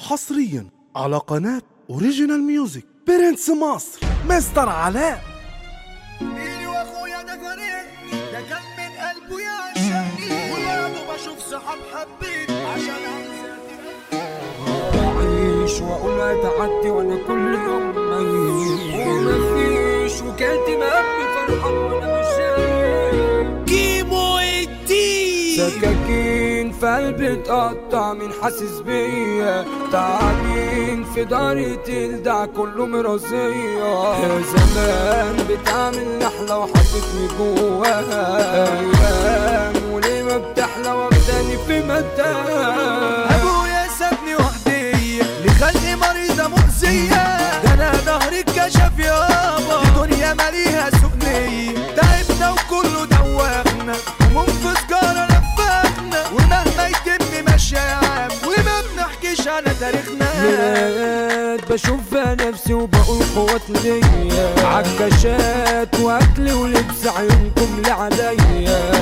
حصريا على قناة اوريجينال ميوزك برنس مصر مستر علاء ميلي واخويا ده فريقني ده كان من قلبه يعشقني وبعده بشوف صحاب حبيت عشان عايزاتي بعيش واقول اتعدي وانا كل يوم ميت ومفيش وكالتي مقبل فرحان وانا مش شايف كيمو الدين سكاكين في قلبي اتقطع من حاسس بيا تعبين في داري تلدع كله مرازية يا زمان بتعمل نحلة وحطتني جواها ايام وليه ما بتحلى واخداني في متاهة ابويا سابني وحدي لخلقي مريضة مؤذية ده انا ظهري اتكشف يابا الدنيا ماليها سؤنية تعبنا وكله دوخنا هموم في سجارة نفخنا ومهما يتم ماشية يا عم وما بنحكيش عن تاريخنا مرات بشوف فيها نفسي وبقول قوات ليا عكاشات واكل ولبس عيونكم لعليا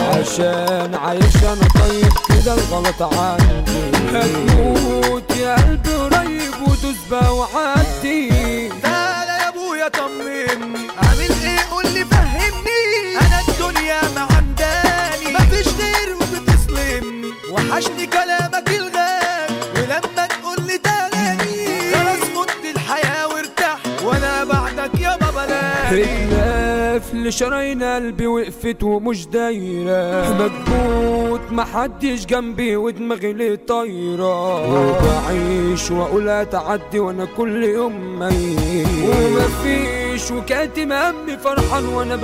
وعشان عايش انا طيب كده الغلط عندي هتموت يا قلبي قريب ودوس بقى وعدي تعالى يا ابويا طمني عامل ايه قول لي فهمني انا الدنيا ما عنداني مفيش غير وبتظلمني وحشني كلامك الغالي ولما تقول لي تاني خلاص مت الحياه وارتاح وانا بعدك يا ما بلاقي الناف اللي شرايين قلبي وقفت ومش دايرة مكبوت محدش جنبي ودماغي ليه طايرة وبعيش واقول اتعدي وانا كل يوم ميت ومفيش وكاتم همي فرحان وانا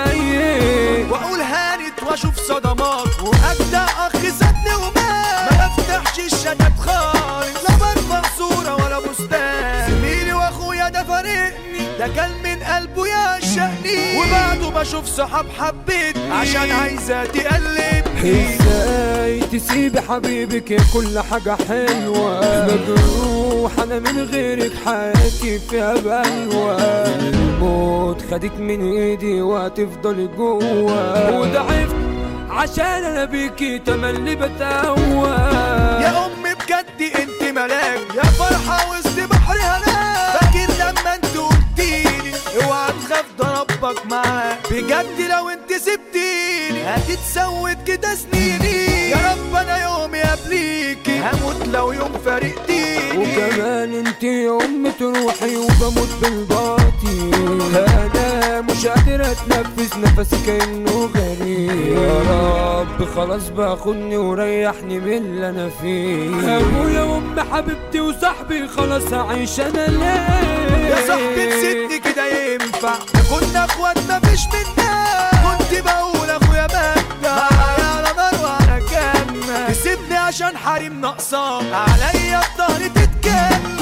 بشايف واقول هانت واشوف صدمات واجدع اخ سابني ومات ما بفتحش الشتات خالص لا برفع صوره ولا بستان زميلي واخويا ده فارقني ده كان من قلبه يعشقني وبعده بشوف صحاب حبيت عشان عايزة تقلبني ازاي تسيبي حبيبك يا كل حاجة حلوة مجروح انا من غيرك حياتي فيها بلوى الموت خدك من ايدي وهتفضلي جوا وضعفت عشان انا بيكي تملي بتقوى يا امي بجد انت ملاك يا فرحة وسط بحر هلاك فاكر لما انت قلتيلي اوعى تخاف ده ربك معاك بجد لو انت سبتيني هتتسود كده سنيني يا رب انا يومي قبليكي هموت لو يوم فارقتيني وكمان انت يا ام تروحي وبموت بالباطي انا مش قادر اتنفس نفسي كانه غريب يا رب خلاص باخدني وريحني من اللي انا فيه ابويا وام حبيبتي وصاحبي خلاص هعيش انا ليه يا صاحبي نسيتني كده ينفع ده كنا اخوات مفيش منا كنت بقول اخويا مجدع معايا على نار وعلى جنة تسيبني عشان حريم ناقصاك عليا الظهر تتكلم